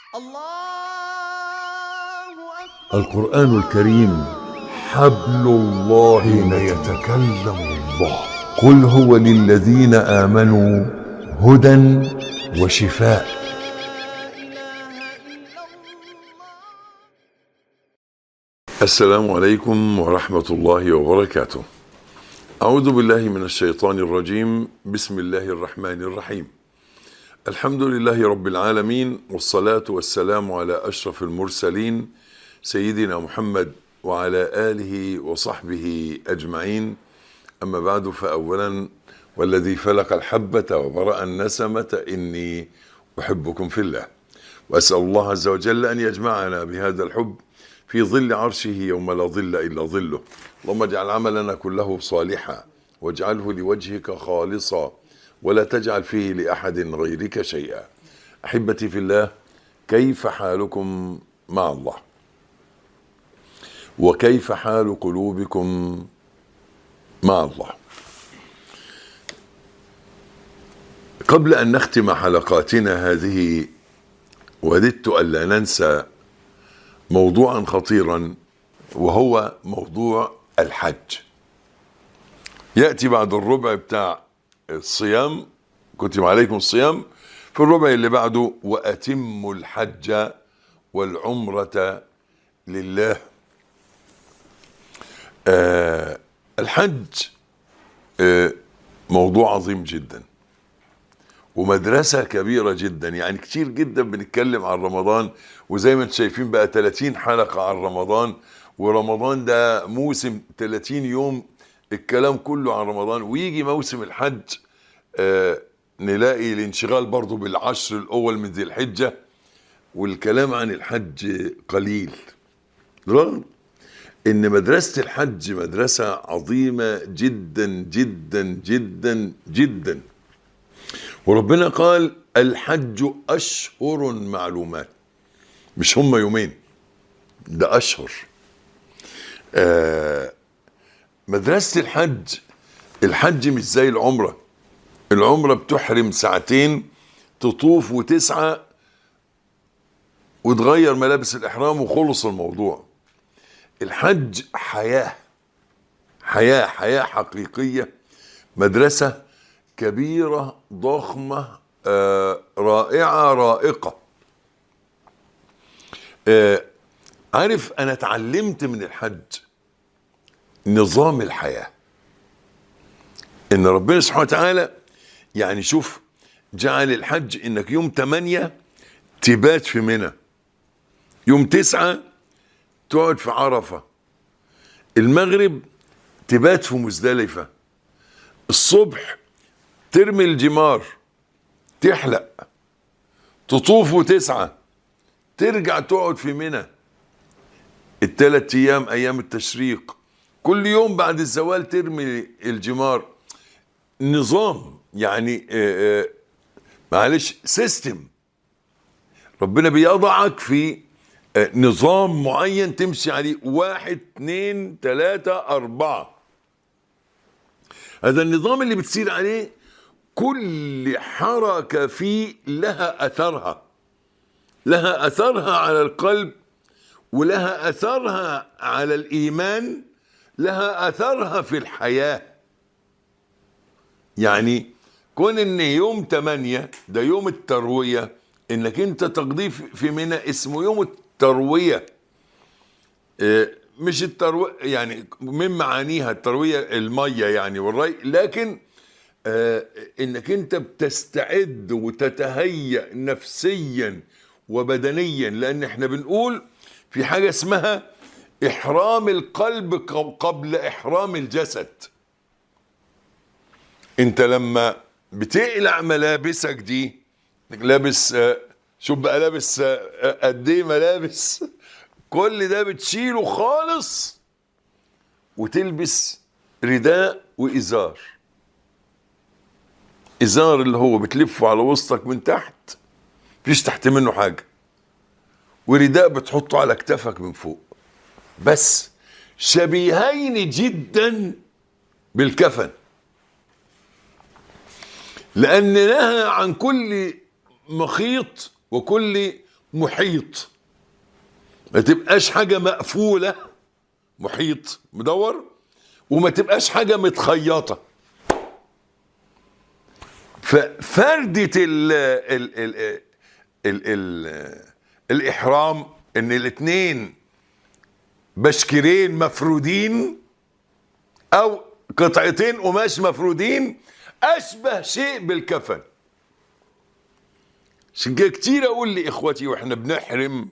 الله أكبر القرآن الكريم حبل الله حين يتكلم الله قل هو للذين آمنوا هدى وشفاء لا إله إلا الله السلام عليكم ورحمة الله وبركاته أعوذ بالله من الشيطان الرجيم بسم الله الرحمن الرحيم الحمد لله رب العالمين والصلاة والسلام على أشرف المرسلين سيدنا محمد وعلى آله وصحبه أجمعين أما بعد فأولا والذي فلق الحبة وبرأ النسمة إني أحبكم في الله وأسأل الله عز وجل أن يجمعنا بهذا الحب في ظل عرشه يوم لا ظل إلا ظله اللهم اجعل عملنا كله صالحا واجعله لوجهك خالصا ولا تجعل فيه لأحد غيرك شيئا أحبتي في الله كيف حالكم مع الله وكيف حال قلوبكم مع الله قبل أن نختم حلقاتنا هذه وددت ألا ننسى موضوعا خطيرا وهو موضوع الحج يأتي بعد الربع بتاع الصيام كتب عليكم الصيام في الربع اللي بعده وأتم الحج والعمرة لله آه الحج آه موضوع عظيم جدا ومدرسة كبيرة جدا يعني كتير جدا بنتكلم عن رمضان وزي ما انتم شايفين بقى 30 حلقة عن رمضان ورمضان ده موسم 30 يوم الكلام كله عن رمضان ويجي موسم الحج آه نلاقي الانشغال برضو بالعشر الأول من ذي الحجة والكلام عن الحج قليل رغم ان مدرسة الحج مدرسة عظيمة جدا جدا جدا جدا وربنا قال الحج أشهر معلومات مش هم يومين ده أشهر آه مدرسة الحج الحج مش زي العمرة العمرة بتحرم ساعتين تطوف وتسعى وتغير ملابس الإحرام وخلص الموضوع الحج حياة حياة حياة حقيقية مدرسة كبيرة ضخمة آه رائعة رائقة آه عارف أنا اتعلمت من الحج نظام الحياة إن ربنا سبحانه وتعالى يعني شوف جعل الحج إنك يوم 8 تبات في منى يوم تسعة تقعد في عرفة المغرب تبات في مزدلفة الصبح ترمي الجمار تحلق تطوف وتسعى ترجع تقعد في منى الثلاث ايام ايام التشريق كل يوم بعد الزوال ترمي الجمار نظام يعني آه، آه، معلش سيستم ربنا بيضعك في آه، نظام معين تمشي عليه واحد اتنين تلاتة أربعة هذا النظام اللي بتسير عليه كل حركة فيه لها أثرها لها أثرها على القلب ولها أثرها على الإيمان لها أثرها في الحياة يعني كون ان يوم 8 ده يوم التروية انك انت تقضيه في منى اسمه يوم التروية آه، مش التروية يعني من معانيها التروية المية يعني والري لكن آه، انك انت بتستعد وتتهيأ نفسيا وبدنيا لان احنا بنقول في حاجة اسمها احرام القلب قب- قبل احرام الجسد انت لما بتقلع ملابسك دي لابس آه، شوف بقى لابس آه، قد ايه ملابس كل ده بتشيله خالص وتلبس رداء وازار ازار اللي هو بتلفه على وسطك من تحت مفيش تحت منه حاجه ورداء بتحطه على كتفك من فوق بس شبيهين جدا بالكفن لأن نهى عن كل مخيط وكل محيط ما تبقاش حاجة مقفولة محيط مدور وما تبقاش حاجة متخيطة ففردة ال ال ال ال ال الإحرام إن الاتنين بشكرين مفرودين أو قطعتين قماش مفرودين أشبه شيء بالكفن عشان كده كتير أقول لإخوتي وإحنا بنحرم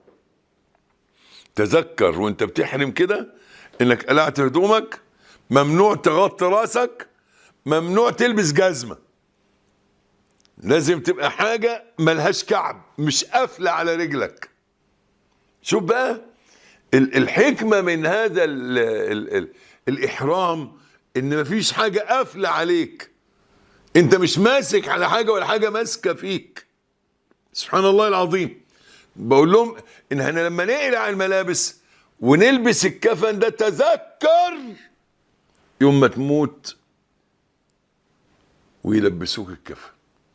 تذكر وانت بتحرم كده انك قلعت هدومك ممنوع تغطي راسك ممنوع تلبس جزمه لازم تبقى حاجه ملهاش كعب مش قافله على رجلك شوف بقى ال- الحكمه من هذا ال ال ال الاحرام ان مفيش حاجه قافله عليك انت مش ماسك على حاجه ولا حاجه ماسكه فيك سبحان الله العظيم بقول لهم ان احنا لما نقلع الملابس ونلبس الكفن ده تذكر يوم ما تموت ويلبسوك الكفن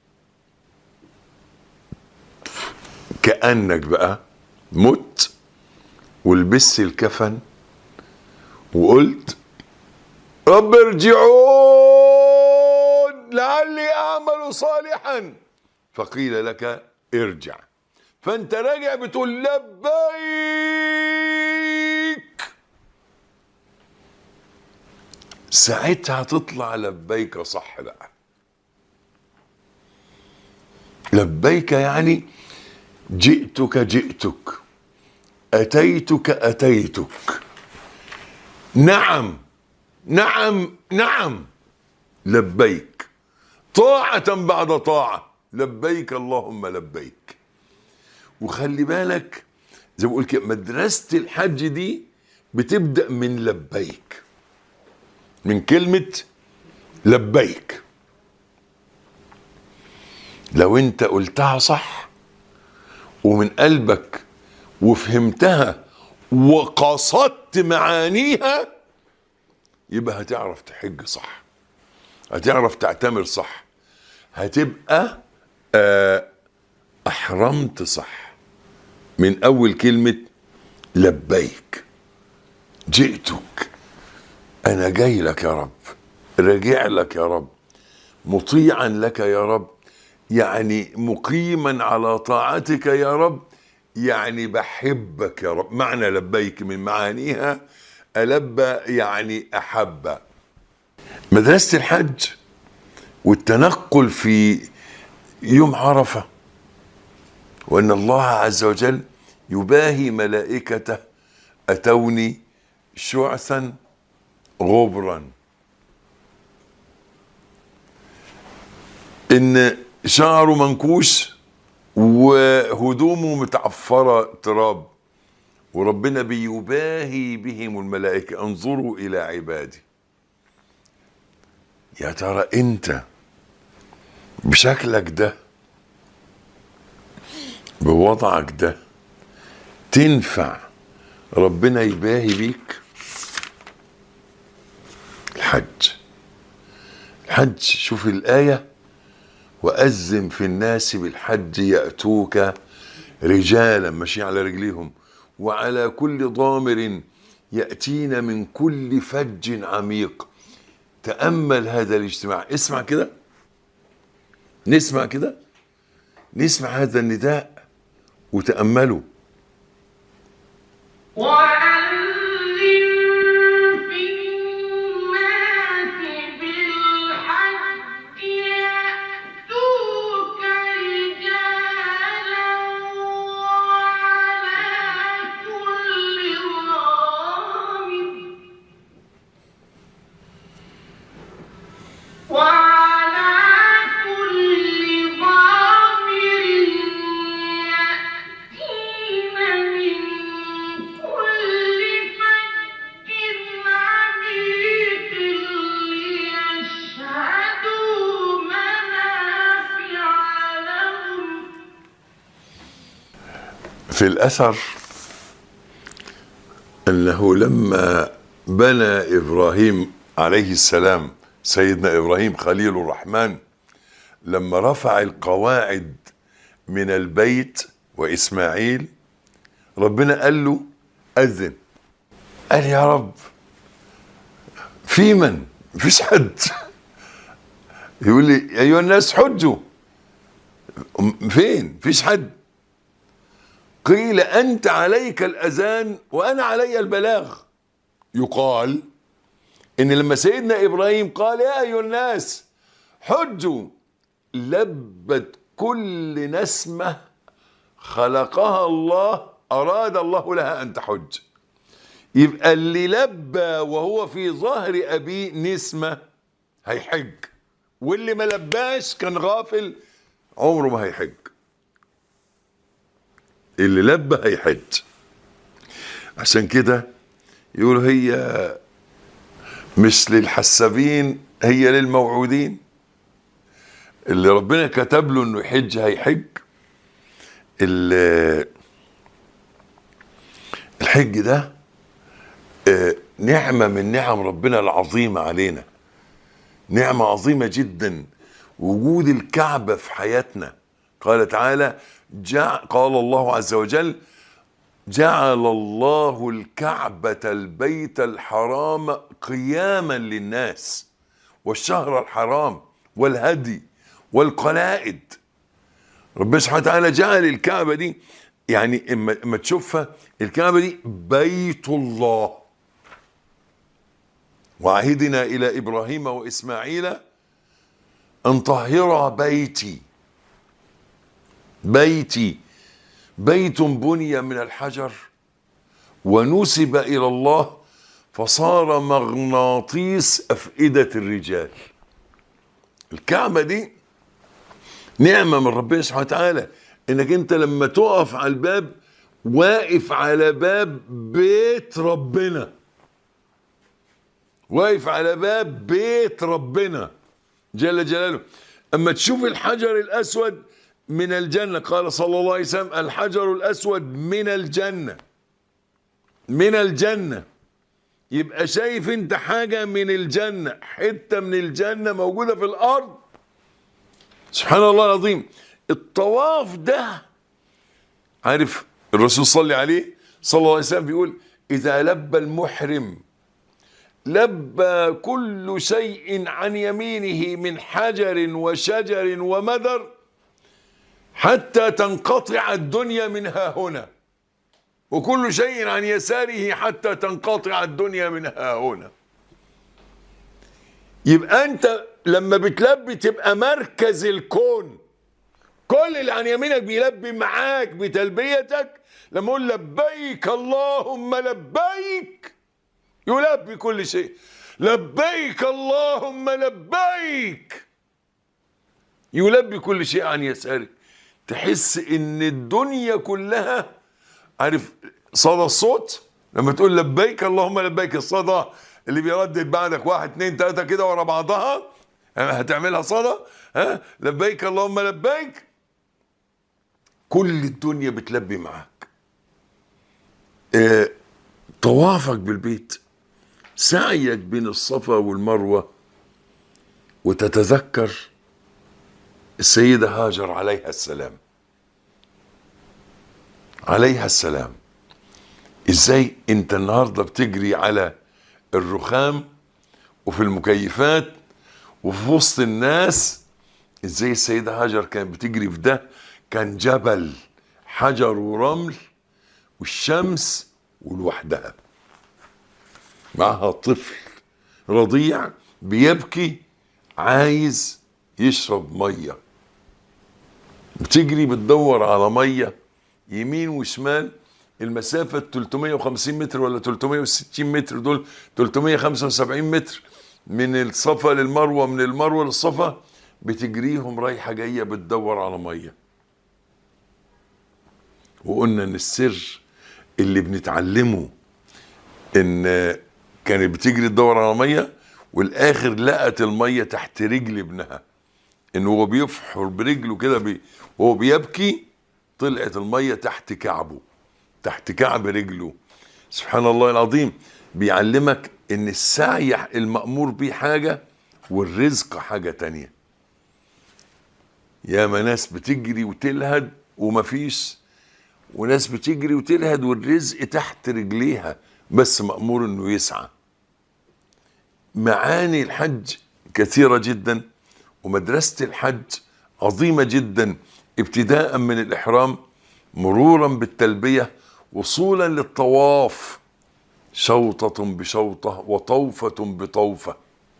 كأنك بقى مت ولبست الكفن وقلت رب ارجعون لعلي اعمل صالحا فقيل لك ارجع فانت راجع بتقول لبيك ساعتها تطلع لبيك صح بقى لبيك يعني جئتك جئتك اتيتك اتيتك نعم نعم نعم لبيك طاعة بعد طاعة لبيك اللهم لبيك وخلي بالك زي ما بقول كده مدرسة الحج دي بتبدأ من لبيك من كلمة لبيك لو انت قلتها صح ومن قلبك وفهمتها وقصدت معانيها يبقى هتعرف تحج صح هتعرف تعتمر صح هتبقى آه احرمت صح من اول كلمة لبيك جئتك انا جاي لك يا رب راجع لك يا رب مطيعا لك يا رب يعني مقيما على طاعتك يا رب يعني بحبك يا رب معنى لبيك من معانيها ألب يعني أحب مدرسة الحج والتنقل في يوم عرفة وأن الله عز وجل يباهي ملائكته أتوني شعثا غبرا إن شعره منكوش وهدومه متعفرة تراب وربنا بيباهي بهم الملائكة انظروا إلى عبادي يا ترى أنت بشكلك ده بوضعك ده تنفع ربنا يباهي بيك الحج الحج شوف الآية وأذن في الناس بالحج يأتوك رجالا ماشيين على رجليهم وعلى كل ضامر يأتين من كل فج عميق تأمل هذا الاجتماع اسمع كده نسمع كده نسمع هذا النداء وتأملوا وأذن في الناس بالحج يأتوك رجالا وعلى كل ضامر وعلى كل ضامر يأتين من كل فج عميق ليشهدوا منافع لهم في الأثر أنه لما بنى إبراهيم عليه السلام سيدنا إبراهيم خليل الرحمن لما رفع القواعد من البيت واسماعيل ربنا قال له اذن قال يا رب في من مفيش حد يقول لي ايها الناس حجوا أم- فين مفيش حد قيل انت عليك الاذان وانا علي البلاغ يقال ان لما سيدنا ابراهيم قال يا ايها الناس حجوا لبت كل نسمه خلقها الله اراد الله لها ان تحج يبقى اللي لبى وهو في ظهر ابيه نسمه هيحج واللي ما لباش كان غافل عمره ما هيحج اللي لبى هيحج عشان كده يقولوا هي مش للحسابين هي للموعودين اللي ربنا كتب له انه يحج هيحج ال- الحج ده آه، نعمة من نعم ربنا العظيمة علينا نعمة عظيمة جدا وجود الكعبة في حياتنا قال تعالى جع قال الله عز وجل جعل الله الكعبة البيت الحرام قياما للناس والشهر الحرام والهدي والقلائد ربنا سبحانه وتعالى جعل الكعبة دي يعني اما اما تشوفها الكعبة دي بيت الله وعهدنا إلى إبراهيم وإسماعيل أن طهر بيتي بيتي بيت بني من الحجر ونسب إلى الله فصار مغناطيس أفئدة الرجال الكعبة دي نعمة من ربنا سبحانه وتعالى انك انت لما تقف على الباب واقف على باب بيت ربنا واقف على باب بيت ربنا جل جلاله اما تشوف الحجر الاسود من الجنة قال صلى الله عليه وسلم الحجر الاسود من الجنة من الجنة يبقى شايف انت حاجة من الجنة حتة من الجنة موجودة في الارض سبحان الله العظيم الطواف ده عارف الرسول صلى عليه صلى الله عليه وسلم بيقول إذا لبى المحرم لبى كل شيء عن يمينه من حجر وشجر ومدر حتى تنقطع الدنيا من ها هنا وكل شيء عن يساره حتى تنقطع الدنيا من ها هنا يبقى انت لما بتلبي تبقى مركز الكون كل اللي عن يمينك بيلبي معاك بتلبيتك لما اقول لبيك اللهم لبيك يلبي كل شيء لبيك اللهم لبيك يلبي كل شيء عن يسارك تحس ان الدنيا كلها عارف صدى الصوت لما تقول لبيك اللهم لبيك الصدى اللي بيردد بعدك واحد اتنين تلاته كده ورا بعضها هتعملها صدى ها لبيك اللهم لبيك كل الدنيا بتلبي معاك اه طوافك بالبيت سعيك بين الصفا والمروه وتتذكر السيده هاجر عليها السلام عليها السلام ازاي انت النهارده بتجري على الرخام وفي المكيفات وفي وسط الناس ازاي السيده هاجر كانت بتجري في ده كان جبل حجر ورمل والشمس ولوحدها معها طفل رضيع بيبكي عايز يشرب ميه بتجري بتدور على ميه يمين وشمال المسافة 350 متر ولا 360 متر دول 375 متر من الصفا للمروة من المروة للصفا بتجريهم رايحة جاية بتدور على مية وقلنا ان السر اللي بنتعلمه ان كانت بتجري تدور على مية والاخر لقت المية تحت رجل ابنها ان هو بيفحر برجله كده بي وهو بيبكي طلعت المية تحت كعبه تحت كعب رجله سبحان الله العظيم بيعلمك ان السعي المأمور بيه حاجة والرزق حاجة تانية ياما ناس بتجري وتلهد ومفيش وناس بتجري وتلهد والرزق تحت رجليها بس مأمور انه يسعى معاني الحج كثيرة جدا ومدرسة الحج عظيمة جدا ابتداء من الإحرام مرورا بالتلبية وصولا للطواف شوطة بشوطة وطوفة بطوفة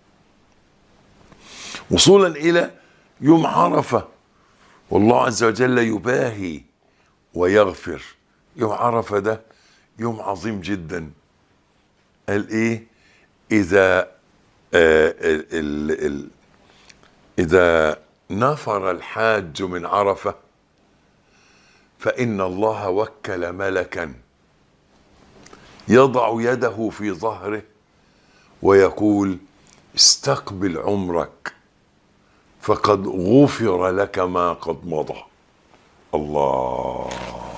وصولا إلى يوم عرفة والله عز وجل يباهي ويغفر يوم عرفة ده يوم عظيم جدا قال ايه اذا آه ال ال ال اذا نفر الحاج من عرفة فإن الله وكل ملكا يضع يده في ظهره ويقول استقبل عمرك فقد غفر لك ما قد مضى الله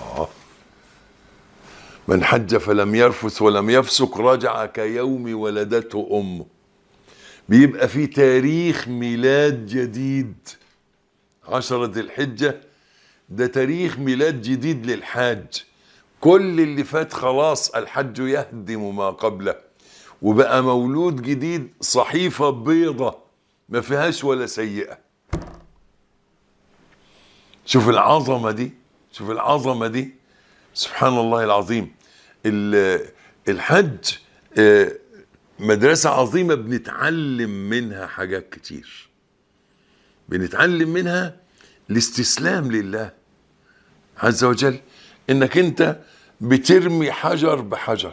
من حج فلم يرفث ولم يفسق رجع كيوم ولدته امه بيبقى في تاريخ ميلاد جديد عشرة ذي الحجة ده تاريخ ميلاد جديد للحاج كل اللي فات خلاص الحج يهدم ما قبله وبقى مولود جديد صحيفة بيضة ما فيهاش ولا سيئة شوف العظمة دي شوف العظمة دي سبحان الله العظيم ال- الحج آه، مدرسة عظيمة بنتعلم منها حاجات كتير بنتعلم منها الاستسلام لله عز وجل انك انت بترمي حجر بحجر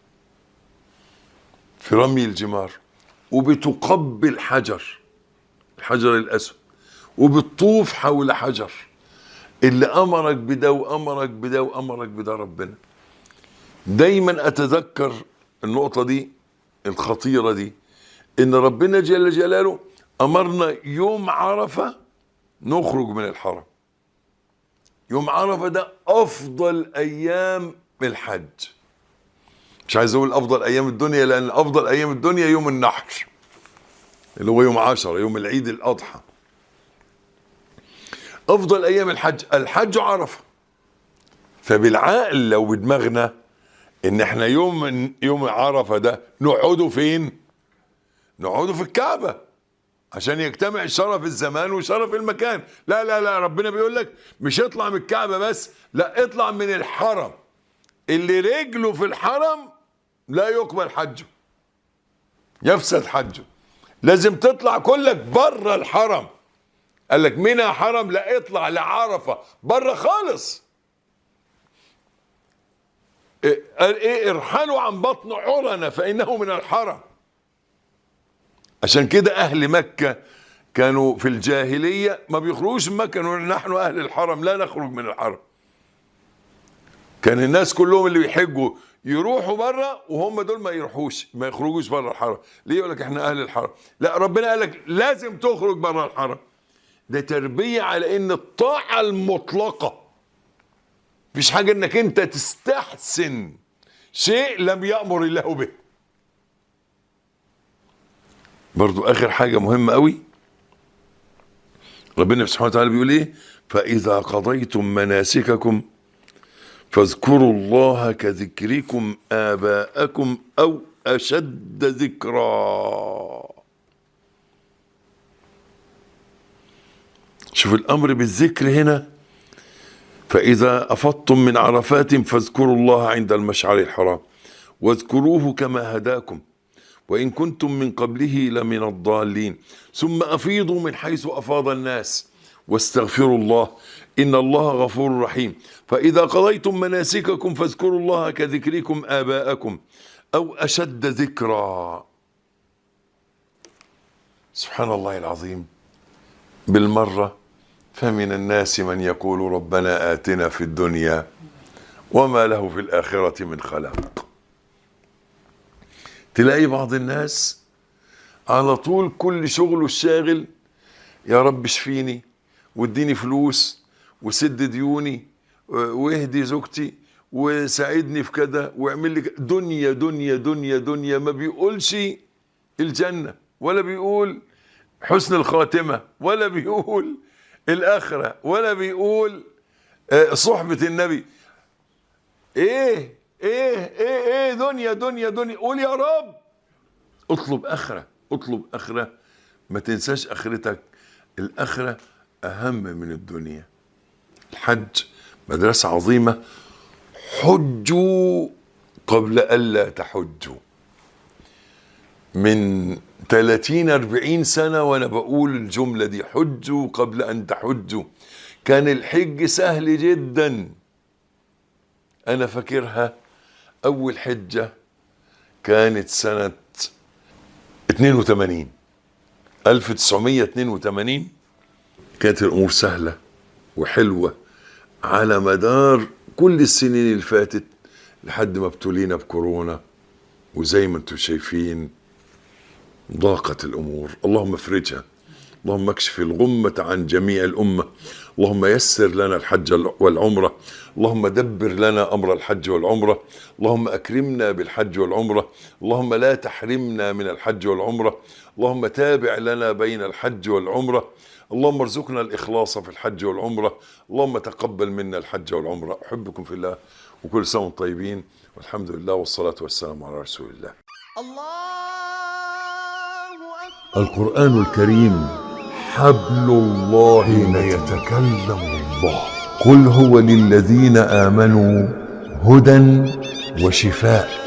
في رمي الجمار وبتقبل حجر الحجر الاسود وبتطوف حول حجر اللي امرك بده وامرك بده وامرك بده ربنا دايما اتذكر النقطه دي الخطيره دي ان ربنا جل جلاله امرنا يوم عرفه نخرج من الحرم يوم عرفه ده افضل ايام الحج مش عايز اقول افضل ايام الدنيا لان افضل ايام الدنيا يوم النحر اللي هو يوم عشرة يوم العيد الاضحى افضل ايام الحج الحج عرفه فبالعقل لو بدماغنا ان احنا يوم يوم عرفه ده نقعدوا فين نقعدوا في الكعبه عشان يجتمع شرف الزمان وشرف المكان لا لا لا ربنا بيقول لك مش اطلع من الكعبه بس لا اطلع من الحرم اللي رجله في الحرم لا يقبل حجه يفسد حجه لازم تطلع كلك بره الحرم قال لك منها حرم لا اطلع لعرفه بره خالص إيه قال ايه ارحلوا عن بطن عرنة فانه من الحرم عشان كده اهل مكة كانوا في الجاهلية ما بيخرجوش من مكة يقولوا نحن اهل الحرم لا نخرج من الحرم كان الناس كلهم اللي بيحجوا يروحوا بره وهم دول ما يروحوش ما يخرجوش بره الحرم ليه يقول لك احنا اهل الحرم لا ربنا قال لك لازم تخرج بره الحرم ده تربية على ان الطاعة المطلقة مفيش حاجة انك انت تستحسن شيء لم يأمر الله به برضو اخر حاجة مهمة قوي ربنا سبحانه وتعالى بيقول ايه فاذا قضيتم مناسككم فاذكروا الله كذكركم آباءكم أو أشد ذكرا شوف الأمر بالذكر هنا فإذا أفضتم من عرفات فاذكروا الله عند المشعر الحرام واذكروه كما هداكم وإن كنتم من قبله لمن الضالين ثم أفيضوا من حيث أفاض الناس واستغفروا الله إن الله غفور رحيم فإذا قضيتم مناسككم فاذكروا الله كذكركم آباءكم أو أشد ذكرا سبحان الله العظيم بالمرة فمن الناس من يقول ربنا آتنا في الدنيا وما له في الآخرة من خلاق تلاقي بعض الناس على طول كل شغله الشاغل يا رب اشفيني واديني فلوس وسد ديوني واهدي زوجتي وساعدني في كذا واعمل لي ك- دنيا دنيا دنيا دنيا ما بيقولش الجنة ولا بيقول حسن الخاتمة ولا بيقول الآخرة ولا بيقول آه، صحبة النبي ايه ايه ايه ايه دنيا دنيا دنيا قول يا رب اطلب اخره اطلب اخره ما تنساش اخرتك الاخره اهم من الدنيا الحج مدرسه عظيمه حجوا قبل الا تحجوا من 30 40 سنه وانا بقول الجمله دي حجوا قبل ان تحجوا كان الحج سهل جدا انا فاكرها اول حجه كانت سنه 82 1982 كانت الامور سهله وحلوه على مدار كل السنين اللي فاتت لحد ما ابتلينا بكورونا وزي ما انتم شايفين ضاقت الامور اللهم افرجها اللهم اكشف الغمة عن جميع الأمة اللهم يسر لنا الحج والعمرة اللهم دبر لنا أمر الحج والعمرة اللهم أكرمنا بالحج والعمرة اللهم لا تحرمنا من الحج والعمرة اللهم تابع لنا بين الحج والعمرة اللهم ارزقنا الإخلاص في الحج والعمرة اللهم تقبل منا الحج والعمرة أحبكم في الله وكل سنة وانتم طيبين والحمد لله والصلاة والسلام على رسول الله الله أكبر القرآن الكريم حبل الله حين يتكلم الله قل هو للذين آمنوا هدى وشفاء